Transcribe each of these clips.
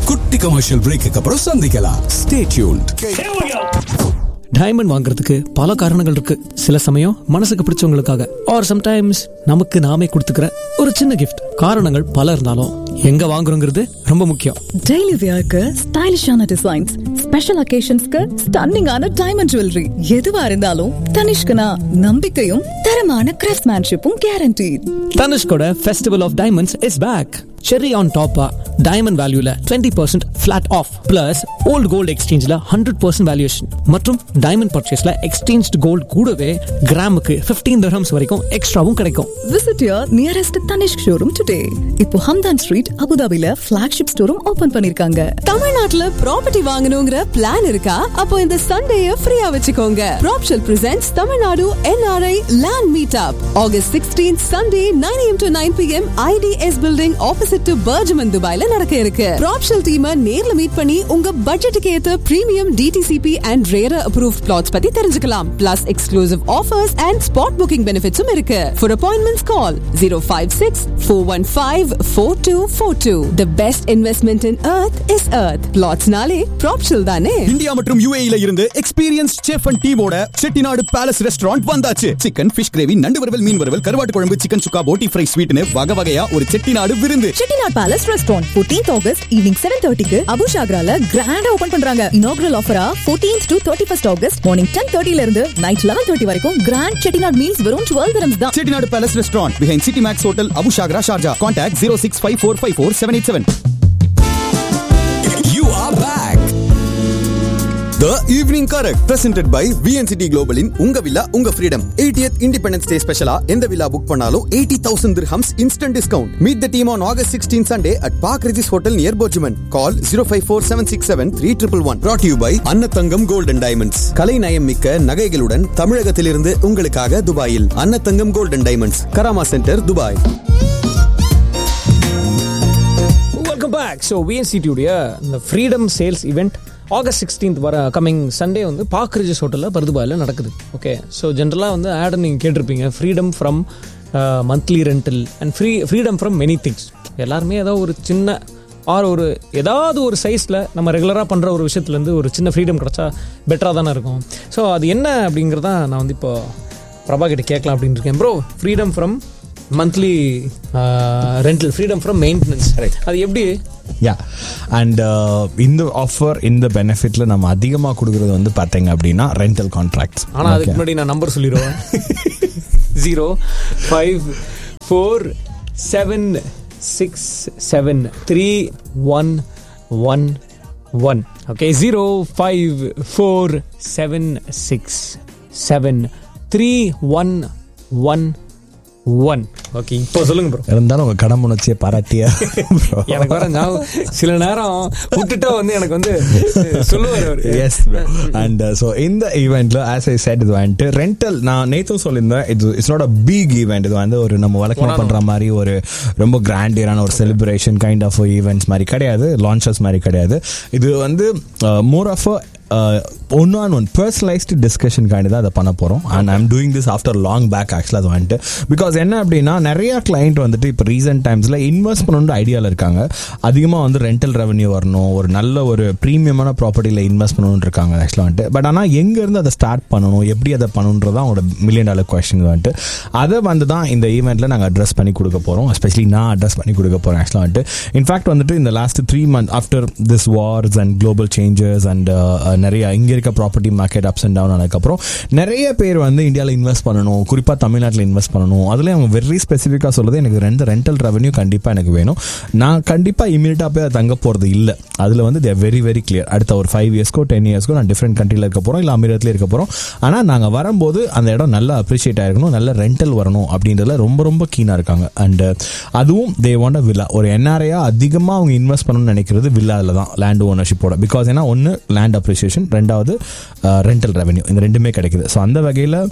குட்டி commercial brake அப்புறம் சந்திக்கலாம் ஸ்டே டியூன்ட் டைமண்ட் வாங்குறதுக்கு பல காரணங்கள் இருக்கு சில சமயம் மனசுக்கு பிடிச்சவங்களுக்காக ஆர் சம்டைம்ஸ் நமக்கு நாமே கொடுத்துக்கிற ஒரு சின்ன கிஃப்ட் காரணங்கள் பல இருந்தாலும் எங்க வாங்குறோங்கிறது ரொம்ப முக்கியம் டெய்லி வியர்க்கு ஸ்டைலிஷான டிசைன்ஸ் ஸ்பெஷல் அகேஷன்ஸ்க்கு ஸ்டன்னிங்கான டைமண்ட் ஜுவல்லரி எதுவா இருந்தாலும் தனிஷ்கனா நம்பிக்கையும் தரமான கிராஃப்ட்மேன்ஷிப்பும் கேரண்டி தனுஷ்கோட festival of diamonds is back cherry on டாப்பா டைமண்ட் வேல்யூல twenty percent flat off plus old gold எக்ஸ்சேஞ்சில் ஹண்ட்ரட் பர்சன்ட் வேல்யூஷன் மற்றும் டைமண்ட் பர்ச்சேஸ்ல எக்ஸ்சேஞ்ச் கோல்டு கூடவே கிராமுக்கு ஃபிஃப்டீன் தர்ஹம்ஸ் வரைக்கும் எக்ஸ்ட்ராவும் கிடைக்கும் visit your nearest Tanishq showroom today இப்போ ஹம்தான் ஸ்ட்ரீட் அபுதாபில ஃபிளாக்ஷிப் ஸ்டோரும் ஓபன் பண்ணிருக்காங்க தமிழ்நாட்டுல ப்ராப்பர்ட்டி வாங்கணுங்கிற பிளான் இருக்கா அப்போ இந்த சண்டேய ஃப்ரீயா வச்சுக்கோங்க ப்ராப்ஷல் presents Tamil Nadu NRI land meet up August sixteen Sunday nine AM to nine PM ITS building opposite to பர்ஜமன் துபாய்ல நடக்க இருக்கு ப்ராப்ஷல் டீமை நேர்ல மீட் பண்ணி உங்க பட்ஜெட்டுக்கு ஏத்த premium DTCP and RERA approve plots பத்தி தெரிஞ்சுக்கலாம் plus exclusive offers and spot booking பெனிஃபிட்ஸும் இருக்கு for appointments call zero five six four one five four two four two the best investment in earth is அர்த் பிளாட்ஸ்னாலே ப்ராப்ஷல் தானே India மற்றும் யுஏஇல இருந்து experience chef and டீமோட செட்டிநாடு பேலஸ் ரெஸ்டாரண்ட் வந்தாச்சு chicken fish gravy நண்டு வறுவல் மீன் வறுவல் கருவாட்டு குழம்பு சிக்கன் சுக்கா போட்டி ஃப்ரை ஸ்வீட்னு வகை வகையா ஒரு செட்டிநாடு விருந்து Chettinad palace restaurant 14th August evening seven தேர்ட்டிக்கு அபு ஷாக்ரால கிராண்டா ஓபன் பண்றாங்க இனாகுரல் ஆஃபரா 14th to thirty first August morning ten தேர்ட்டில இருந்து நைட் லெவன் தேர்ட்டி வரைக்கும் கிராண்ட் செட்டிநாட் மீல்ஸ் வெறும் டுவெல் திரம்ஸ் தான் Chettinad palace restaurant behind City Max hotel Abu Shakhra Sharjah contact zero six five four five four seven eight seven you are back The Evening Correct presented by VNCT Global in உங்க villa உங்க freedom 80th Independence Day ஸ்பெஷலா எந்த villa book பண்ணாலும் 80000 dirhams instant discount meet the team on August 16 Sunday at Park Regis Hotel near Bojuman call 0547673111 brought to you by அன்னத்தங்கம் Gold and Diamonds கலை நயம் மிக்க நகைகளுடன் தமிழகத்திலிருந்து உங்களுக்காக துபாயில் Annathangam Gold and Diamonds Karama centre Dubai welcome back so விஎன்சிடியுடைய இந்த freedom sales event August sixteenth வர coming Sunday வந்து Park Regis ஹோட்டலில் பருதுபாயில் நடக்குது ஓகே ஸோ ஜென்ரலாக வந்து ஆட் நீங்கள் கேட்டிருப்பீங்க freedom from monthly rental and free freedom from many things எல்லாருமே ஏதோ ஒரு சின்ன ஆர் ஒரு ஏதாவது ஒரு சைஸில் நம்ம ரெகுலராக பண்ணுற ஒரு விஷயத்துலேருந்து ஒரு சின்ன ஃப்ரீடம் கிடச்சா பெட்டராக தானே இருக்கும் ஸோ அது என்ன அப்படிங்கிறத நான் வந்து இப்போ பிரபா கிட்ட கேட்கலாம் அப்படின்னு இருக்கேன் bro freedom from monthly rental freedom from maintenance அது எப்படி யா அண்ட் இந்த ஆஃபர் இந்த பெனிஃபிட்ல நம்ம அதிகமாக கொடுக்குறது வந்து பார்த்தீங்க அப்படின்னா ரெண்டல் கான்ட்ராக்ட்ஸ் ஆனால் அதுக்கு முன்னாடி நான் நம்பர் சொல்லிடுவேன் zero five four seven six seven three one one one okay zero five four seven six seven three one one one okay இப்போ சொல்லுங்க ப்ரோ இருந்தாலும் உங்க கடன் உணர்ச்சியை பாராட்டியா எனக்கு வர ஞாபகம் சில நேரம் விட்டுட்டா வந்து எனக்கு வந்து சொல்லுவார் அவர் எஸ் அண்ட் ஸோ இந்த ஈவெண்ட்ல ஆஸ் ஐ செட் இது வந்துட்டு ரெண்டல் நான் நேத்தும் சொல்லியிருந்தேன் இது it's not a big event இது வந்து ஒரு நம்ம வழக்கமாக பண்ற மாதிரி ஒரு ரொம்ப கிராண்டியரான ஒரு செலிப்ரேஷன் கைண்ட் ஆஃப் ஈவெண்ட்ஸ் மாதிரி கிடையாது லான்ச்சஸ் மாதிரி கிடையாது இது வந்து more of one on one personalised டிஸ்கஷனுக்காண்டி தான் அதை பண்ண போகிறோம் and I'm doing this after long back ஆக்சுவலாக அது வந்துட்டு பிகாஸ் என்ன அப்படின்னா நிறைய கிளைண்ட் வந்துட்டு இப்போ ரீசெண்ட் டைம்ஸில் இன்வெஸ்ட் பண்ணணுன்ற ஐடியாவில் இருக்காங்க அதிகமாக வந்து ரெண்டல் ரெவன்யூ வரணும் ஒரு நல்ல ஒரு ப்ரீமியமான ப்ராப்பர்ட்டியில் இன்வெஸ்ட் பண்ணணும்னு இருக்காங்க ஆக்சுவலாக வந்துட்டு பட் ஆனால் எங்கேருந்து அதை ஸ்டார்ட் பண்ணணும் எப்படி அதை பண்ணணுன்றதான் அவங்களோட மில்லியன் டாலர் கொஸ்டின் வந்துட்டு அதை வந்து தான் இந்த ஈவெண்ட்டில் நாங்கள் அட்ரஸ் பண்ணி கொடுக்க போகிறோம் எஸ்பெஷலி நான் அட்ரஸ் பண்ணி கொடுக்க போகிறேன் ஆக்சுவலாக வந்துட்டு இன்ஃபேக்ட் வந்துட்டு இந்த last three month after this wars and global changes and நிறைய இங்கே இருக்க property market ups and down ஆனதுக்கப்புறம் நிறைய பேர் வந்து இந்தியாவில் இன்வெஸ்ட் பண்ணணும் குறிப்பாக தமிழ்நாட்டில் இன்வெஸ்ட் பண்ணணும் அதுலேயும் அவங்க வெரி ஸ்பெசிஃபிக்காக சொல்லுது எனக்கு ரெண்டு ரெண்டல் ரெவன்யூ கண்டிப்பாக எனக்கு வேணும் நான் கண்டிப்பாக இமீடியட்டாக போய் தங்க போகிறது இல்லை அதில் வந்து தேர் வெரி வெரி கிளியர் அடுத்த ஒரு ஃபைவ் இயர்ஸ்க்கோ டென் இயர்ஸ்க்கோ நான் டிஃப்ரெண்ட் கண்ட்ரியில் இருக்க போகிறோம் இல்லை அமீரத்தில் இருக்க போகிறோம் ஆனால் நாங்கள் வரும்போது அந்த இடம் நல்லா அப்ரிஷியேட் ஆயிருக்கணும் நல்ல ரெண்டல் வரணும் அப்படின்றதுல ரொம்ப ரொம்ப கீனாக இருக்காங்க அண்ட் அதுவும் தே வாண்ட் வில்லா ஒரு என்ஆர்ஐயா அதிகமாக அவங்க இன்வெஸ்ட் பண்ணணும்னு நினைக்கிறது வில்லாவில் தான் லேண்ட் ஓனர்ஷிப்போட பிகாஸ் ஏன்னா ஒன்று லேண்ட் அப்ரிசியேஷன் ரெண்டாவது ரெண்டல் ரெவன்யூ இந்த ரெண்டுமே கிடைக்குது ஸோ அந்த வகையில்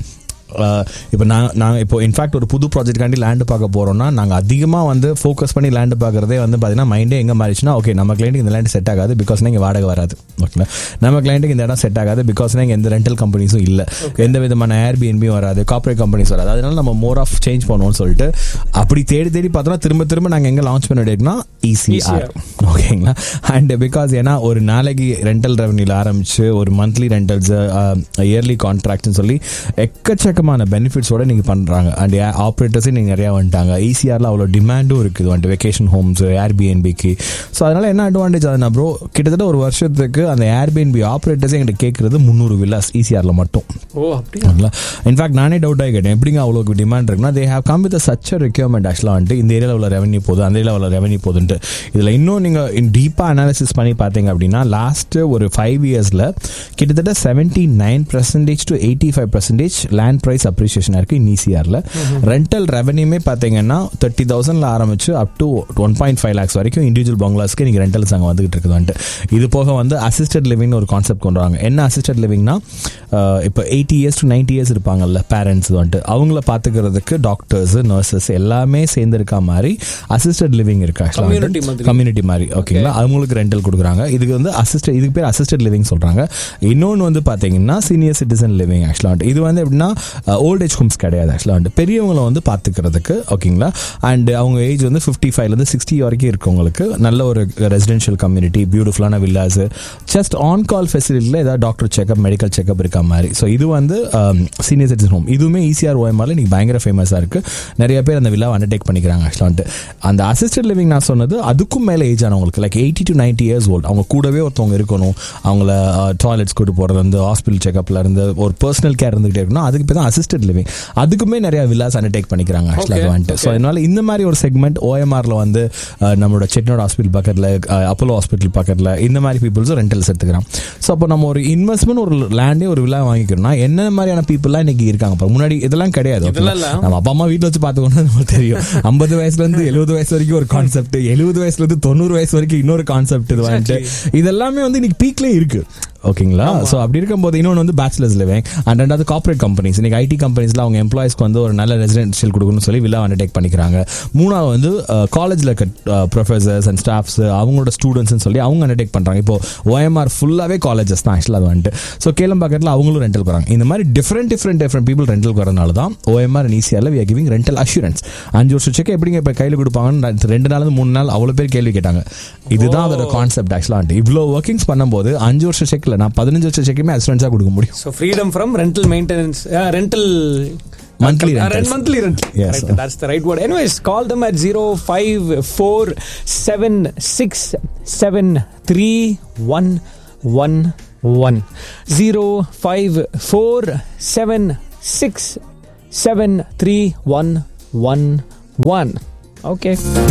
இப்போ நான் நாங்கள் இப்போ இன்ஃபேக்ட் ஒரு புது ப்ராஜெக்ட்காண்டி லேண்டு பார்க்க போகிறோம்னா நாங்கள் அதிகமாக வந்து ஃபோக்கஸ் பண்ணி லேண்டு பார்க்குறதே வந்து பார்த்தீங்கன்னா மைண்டே எங்கே மாறிச்சுன்னா ஓகே நம்ம கிளைண்ட்டுக்கு இந்த லேண்ட் செட் ஆகாது பிகாஸ் இங்கே வாடகை வராது ஓகேங்களா நம்ம கிளைண்ட்டுக்கு இந்த இடம் செட் ஆகாது பிகாஸ் இங்கே எந்த ரெண்டல் கம்பெனிஸும் இல்லை எந்த விதமான ஏர்பிஎன்பியும் வராது கார்பரேட் கம்பெனிஸ் வராது அதனால நம்ம மோர் ஆஃப் சேஞ்ச் பண்ணுவோம்னு சொல்லிட்டு அப்படி தேடி தேடி பார்த்தோம்னா திரும்ப திரும்ப நாங்கள் எங்கே லான்ச் பண்ண எடுக்கணும்னா ஈசிஆர் ஓகேங்களா அண்ட் பிகாஸ் ஏன்னா ஒரு நாளைக்கு ரெண்டல் ரெவன்யூல ஆரம்பிச்சு ஒரு மந்த்லி ரெண்டல்ஸ் இயர்லி கான்ட்ராக்ட்னு சொல்லி எக்கச்சக்கமான பெனிஃபிட்ஸோட நீங்க பண்றாங்க அண்ட் ஆப்ரேட்டர்ஸே நீங்க நிறைய வந்துட்டாங்க ஈசிஆர்ல அவ்வளோ டிமாண்டும் இருக்குது வந்துட்டு வெக்கேஷன் ஹோம்ஸ் ஏர்பிஎன்பிக்கு ஸோ அதனால என்ன அட்வான்டேஜ் அதுனா ப்ரோ கிட்டத்தட்ட ஒரு வருஷத்துக்கு அந்த ஏர்பிஎன்பி ஆப்ரேட்டர்ஸே எங்கிட்ட கேட்கறது முந்நூறு வில்லாஸ் ஈசிஆர்ல மட்டும் ஓ அப்படியா இன்ஃபேக்ட் நானே டவுட் ஆகி கேட்டேன் எப்படிங்க அவ்வளோ டிமாண்ட் இருக்குன்னா they have come with such requirement ஆக்சுவலாக வந்துட்டு இந்த ஏரியாவில் உள்ள ரெவன்யூ போகுது அந்த ஏரியாவில் உள்ள ரெவன்யூ போகுதுன்ட்டு இதில் இன்னும் நீங்கள் இன் டீப்பாக அனாலிசிஸ் பண்ணி பார்த்தீங்க அப்படின்னா லாஸ்ட் ஒரு ஃபைவ் இயர்ஸில் கிட்டத்தட்ட seventy nine percentage to eighty five percentage land price appreciation இருக்குது இன் ஈசிஆரில் ரெண்டல் ரெவன்யூமே பார்த்தீங்கன்னா தேர்ட்டி தௌசண்ட்ல ஆரம்பிச்சு up to one point five lakhs வரைக்கும் இண்டிவிஜுவல் பங்களாஸ்க்கு நீங்கள் ரெண்டல்ஸ் அங்கே வந்துகிட்டு இருக்குது வந்துட்டு இது போக வந்து அசிஸ்டட் லிவிங்னு ஒரு கான்செப்ட் கொண்டு வராங்க என்ன அசிஸ்டட் லிவிங்னா இப்போ eighty years to ninety years இருப்பாங்கல்ல பேரண்ட்ஸ் வந்துட்டு அவங்கள பார்த்துக்கிறதுக்கு டாக்டர்ஸ் நர்சஸ் எல்லாமே சேர்ந்து இருக்க மாதிரி அசிஸ்டட் லிவிங் இருக்கு Community மாதிரி. கம்யூனிட்டி மாதிரி ஓகேங்களா அவங்களுக்கு ரெண்டல் கொடுக்குறாங்க இதுக்கு வந்து அசிஸ்ட் இதுக்கு பேர் அசிஸ்டட் லிவிங் சொல்றாங்க இன்னொன்று வந்து பார்த்தீங்கன்னா சீனியர் சிட்டிசன் லிவிங் ஆக்சுவலாக இது வந்து எப்படின்னா ஓல்ட் ஏஜ் ஹோம்ஸ் கிடையாது ஆக்சுவலாக பெரியவங்களை வந்து பார்த்துக்கிறதுக்கு ஓகேங்களா அண்ட் அவங்க ஏஜ் வந்து ஃபிஃப்டி ஃபைவ்லேருந்து சிக்ஸ்டி வரைக்கும் இருக்கவங்களுக்கு நல்ல ஒரு ரெசிடென்ஷியல் கம்யூனிட்டி பியூட்டிஃபுல்லான வில்லாஸ் ஜஸ்ட் ஆன் கால் ஃபெசிலிட்டியில் ஏதாவது டாக்டர் செக்அப் மெடிக்கல் செக்அப் இருக்க மாதிரி ஸோ இது வந்து சீனியர் சிட்டிசன் ஹோம் இதுவுமே ஈஸிஆர் ஓஎம்ஆர்ல இன்னைக்கு பயங்கர ஃபேமஸாக இருக்கு நிறைய பேர் அந்த வில்லாவை அண்டர்டேக் பண்ணிக்கிறாங்க ஆக்சுவலாக அந்த அசிஸ்டட் லிவிங் நான் சொன்னது அதுக்கும் மேலே ஏஜ் ஆனவங்களுக்கு like eighty to ninety years old அவங்க கூடவே ஒருத்தவங்க இருக்கணும் அவங்கள டாய்லெட்ஸ் கூட்டு போகிறது வந்து ஹாஸ்பிட்டல் செக்அப்ல இருந்து ஒரு பர்சனல் கேர் இருந்துகிட்டே இருக்கணும் அதுக்கு பேர் தான் அசிஸ்டட் லிவிங் அதுக்குமே நிறைய வில்லாஸ் அண்டர்டேக் பண்ணிக்கிறாங்க ஆக்சுவலாக வந்துட்டு ஸோ அதனால இந்த மாதிரி ஒரு செக்மெண்ட் ஓஎம்ஆர்ல வந்து அஹ், நம்மளோட செட்னோட ஹாஸ்பிட்டல் பக்கத்தில் அப்போலோ ஹாஸ்பிட்டல் பக்கத்தில் இந்த மாதிரி பீப்புள்ஸும் ரெண்டல்ஸ் எடுத்துக்கிறான் ஸோ அப்போ நம்ம ஒரு இன்வெஸ்ட்மெண்ட் ஒரு லேண்டே ஒரு விழா வாங்கிக்கிறோம்னா என்ன மாதிரியான பீப்புளெலாம் இன்னைக்கு இருக்காங்க பாரு. முன்னாடி இதெல்லாம் கிடையாது okay? இதெல்லாம் இல்ல. நம்ம அப்பா அம்மா வீட்டில் வச்சு பார்த்துக்கணும் நமக்கு தெரியும் ஐம்பது வயசுல இருந்து எழுபது வயசு வரைக்கும் ஒரு கான்செப்ட் எழுபது வயசுல இருந்து தொண்ணூறு வயசு வரைக்கும் இன்னொரு கான்செப்ட் இது வந்துட்டு இதெல்லாமே வந்து இன்னைக்கு பீக்லேயே இருக்கு ஓகேங்களா ஸோ அப்படி இருக்கும்போது இன்னொன்று வந்து பேச்சுலர்ஸ் லிவிங் அண்ட் ரெண்டாவது கார்பரேட் கம்பெனிஸ் இன்னைக்கு ஐடி கம்பெனிஸ்ல அவங்க எம்ப்ளாயிஸ்க்கு வந்து ஒரு நல்ல ரெசிடென்ஷியல் கொடுக்கணும்னு சொல்லி வில்லா அண்டர்டேக் பண்ணிக்கிறாங்க மூணாவது வந்து காலேஜில் இருக்க ப்ரொஃபசர்ஸ் அண்ட் ஸ்டாஃப்ஸ் அவங்களோட ஸ்டூடெண்ட்ஸ்னு சொல்லி அவங்க அண்டர்டேக் பண்ணுறாங்க இப்போ ஓஎம்ஆர் ஃபுல்லாகவே காலேஜஸ் தான் ஆக்சுவலாக அது வந்துட்டு ஸோ கேளம்பாக்கத்தில் அவங்களும் ரெண்டல் வராங்க இந்த மாதிரி different different different people rental வரனால தான் ஓஎம்ஆர் ஈஸியாக we are giving rental assurance அஞ்சு வருஷம் செக் எப்படிங்க இப்போ கையில் கொடுப்பாங்கன்னு ரெண்டு நாள் மூணு நாள் அவ்வளோ பேர் கேள்வி கேட்டாங்க இதுதான் அதோட கான்செப்ட் ஆக்சுவலாக இவ்வளோ ஒர்க்கிங்ஸ் பண்ணும்போது அஞ்சு வருஷம் செக்கில் நான் பதினஞ்சு வருஷம் செக்குமே அசூரன்ஸாக கொடுக்க முடியும் So freedom from rental maintenance, uh, rental. Monthly uh, rentals. monthly rental. Yes, Right, sir. that's the right word. Anyways, call them at zero five four seven six seven three one one one zero five four seven six seven three one one one. Okay.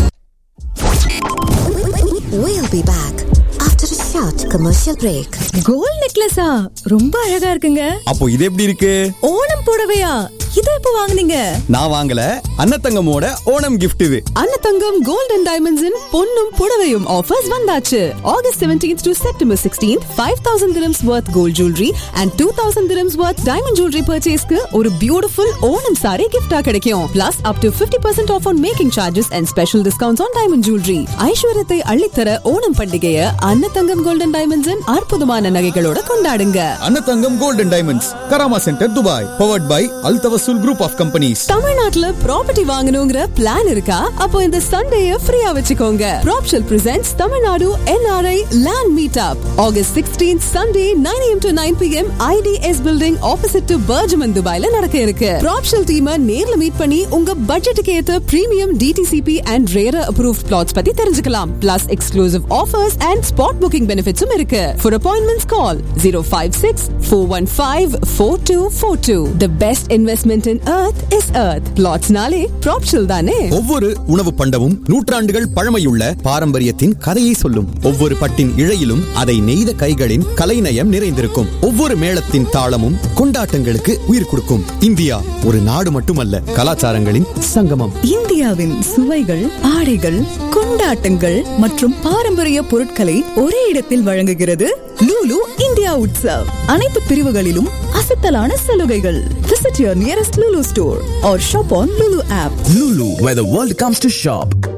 We'll be back after a short commercial break. Gold நெக்லஸா ரொம்ப அழகா இருக்குங்க அப்போ இது எப்படி இருக்கு ஓணம் புடவையா இதை எப்போ வாங்குனீங்க நான் வாங்கல அன்னத்தங்கமோட ஓணம் gift இது அன்னதங்கம் கோல்ட் அண்ட் டைமண்ட்ஸின் பொன்னும் புடவையும் ஆஃபர்ஸ் வந்தாச்சு August 17th to September 16th 5000 dirhams worth gold jewelry and 2000 dirhams worth diamond jewelry purchaseக்கு ஒரு பியூட்டிஃபுல் ஓணம் saree gift-ஆ கிடைக்கும் plus up to 50% off on making charges and special discounts on diamond jewelry ஐஸ்வர்யத்தை அள்ளித்தர ஓணம் பண்டிகையை அன்னதங்கம் gold and டைமண்ட்ஸின் அற்புதமான நகைகளோட கொண்டாடுங்க அன்னத்தங்கம் golden diamonds Karama centre Dubai powered by Al Tawasul group of companies தமிழ்நாட்டுல ப்ராப்பர்ட்டி வாங்கணுங்கிற பிளான் இருக்கா அப்போ இந்த சண்டேய ஃப்ரீயா வச்சுக்கோங்க ப்ராப்ஷல் presents Tamil Nadu NRI land meet up August sixteen Sunday nine AM to nine PM ITS building opposite to பர்ஜமன் துபாய்ல நடக்க இருக்கு ப்ராப்ஷல் டீமை நேர்ல மீட் பண்ணி உங்க பட்ஜெட்டுக்கு ஏத்த premium DTCP and RERA approve plots பத்தி தெரிஞ்சுக்கலாம் plus exclusive offers and spot booking பெனிஃபிட்ஸும் இருக்கு for appointments call zero five six four one five four two four two the best investment in earth is earth பிளாட்ஸ்னாலே ப்ராப்ஷல் தானே ஒவ்வொரு உணவு பண்டமும் நூற்றாண்டுகள் பழமையுள்ள பாரம்பரியத்தின் கதையை சொல்லும் ஒவ்வொரு பட்டின் இழையிலும் அதை நெய்த கைகளின் கலைநயம் நிறைந்திருக்கும் ஒவ்வொரு மேளத்தின் தாளமும் கொண்டாட்டங்களுக்கு உயிர் கொடுக்கும் இந்தியா ஒரு நாடு மட்டுமல்ல கலாச்சாரங்களின் சங்கமம் இந்தியாவின் சுவைகள் ஆடைகள் கொண்டாட்டங்கள் மற்றும் பாரம்பரிய பொருட்களை ஒரே இடத்தில் வழங்குகிறது லூலு இந்தியா உட்சவ் அனைத்து பிரிவுகளிலும் அசத்தலான சலுகைகள் visit your nearest Lulu store or shop on Lulu app Lulu, where the world comes to shop.